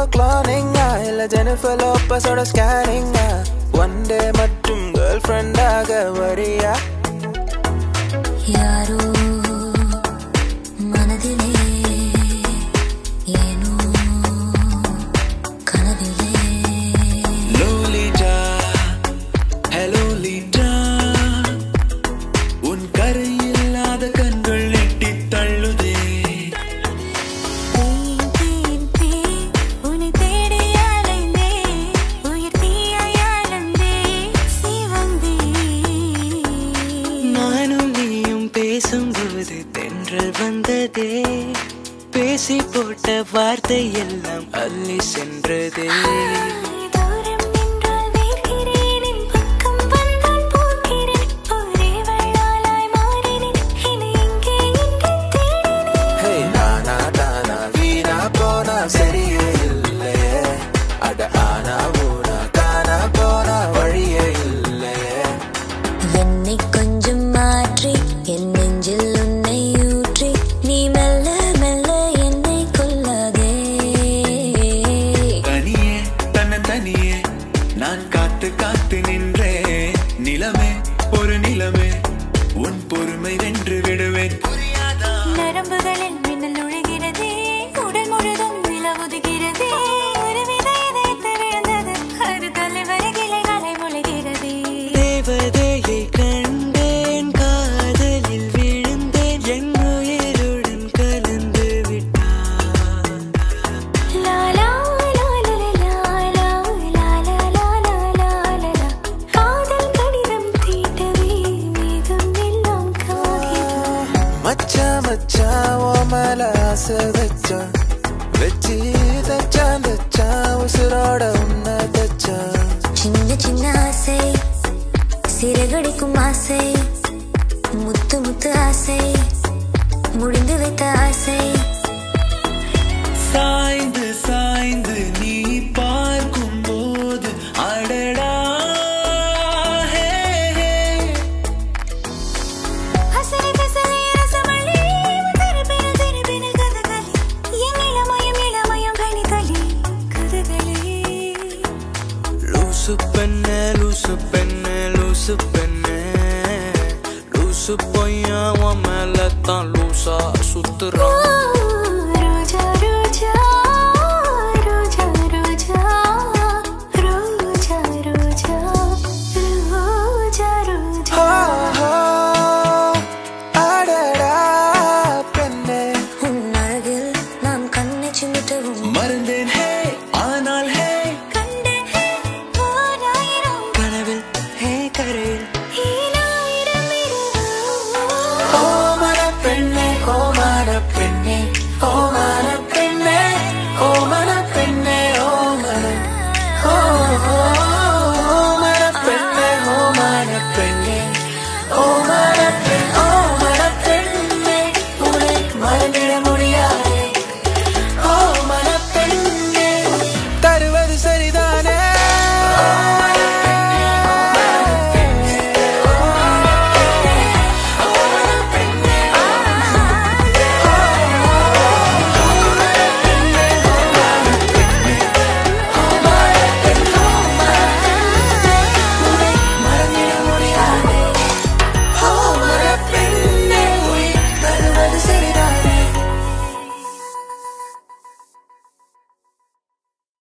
கிளானிங்கா இல்ல Jennifer லோப்பஸோட ஸ்கேனிங்கா one day மட்டும் girl ஃப்ரெண்டாக வரியா யாரோ மனதிலே ஏனோ கனவிலே லோலிடா ஹலோ லீடா உன் கரை இல்லாத கண்கள் எட்டி தள்ளுதே தேன் தேன் தேன் உன்னை தேடி அலைந்தேன் உயிர் தீயாய் அழந்தேன் சிவந்தேன் நானும் நீயும் பேசும்போது தென்றல் வந்ததே பேசி போட்ட வார்த்தை எல்லாம் அள்ளி சென்றதே தூரம் நின்றால் வேர்க்கிறேன் என் பக்கம் வந்தால் போகிறேன் ஒரே வள்ளாலாய் மாறினேன் என்னை எங்கே எங்கே தேடினேன் ஹே நானா தானா வீணா போனா சரியே இல்லையே அட ஆனா ஊனா காணா போனா வழியே இல்லையே என்னை கொஞ்சம் மாற்றி என் நெஞ்சில் உன்னை ஊற்றி நீ மெல்ல மெல்ல என்னை கொல்லாதே தனியே தன்ன தனியே நான் காத்து காத்து நின்றே நிலமே ஒரு நிலமே உன் பொறுமை வென்று விடுவேன் புரியாதா நரம்புகளில் மின்னல் நுழைகிறதே உடல் முழுதும் நிலவுதுகிறதே ஒரு வித இதயத்தை விழுந்தது அது தலைவரை கிளைகளை முளைகிறதே தேவதையை கண்டேன் காதலில் விழுந்தேன் என் உயிருடன் கலந்து விட்டான் லா லா லா லா லா லா லா லா லா லா லா லா லா. காதல் கடிதம் தீட்டவே மேகம் எல்லாம் காகிதம் மச்சா மச்சா ஓ மேல ஆசை வச்சா வச்சு தச்சான் தச்சா உசுரோட உன்னை தச்சா சின்ன சின்ன ஆசை சிறகடிக்கும் ஆசை முத்து முத்து ஆசை முடிந்து வைத்த ஆசை சாய்ந்து சாய்ந்து நீ பார்க்கும் போது அடடா ஹே, ஹே. அசலி பிசலி ரசமல்லி திருப்பின திருப்பின கதகளி என் இளமயம் இளமயம் கனிதளி கதகளி லூசு பெண்ண லூசு பெண்ண லூசு பெண்ண லூசு பையன் உன் மேல தான் லூசா சுத்துறான் ரோஜா ரோஜா ரோஜா ரோஜா ரோஜா ரோஜா ரோஜா ரோஜா ஹோ, ஹோ, அடடா பெண்ணே உன் அழகில் நான் கண்ணை சிமிட்டவும் மறந்தேன் ஹே ஆனால் ஹே கண்டேன் ஓராயிரம் கனவில் ஹே கரையில் ஈராயிரம் இரவு ஓ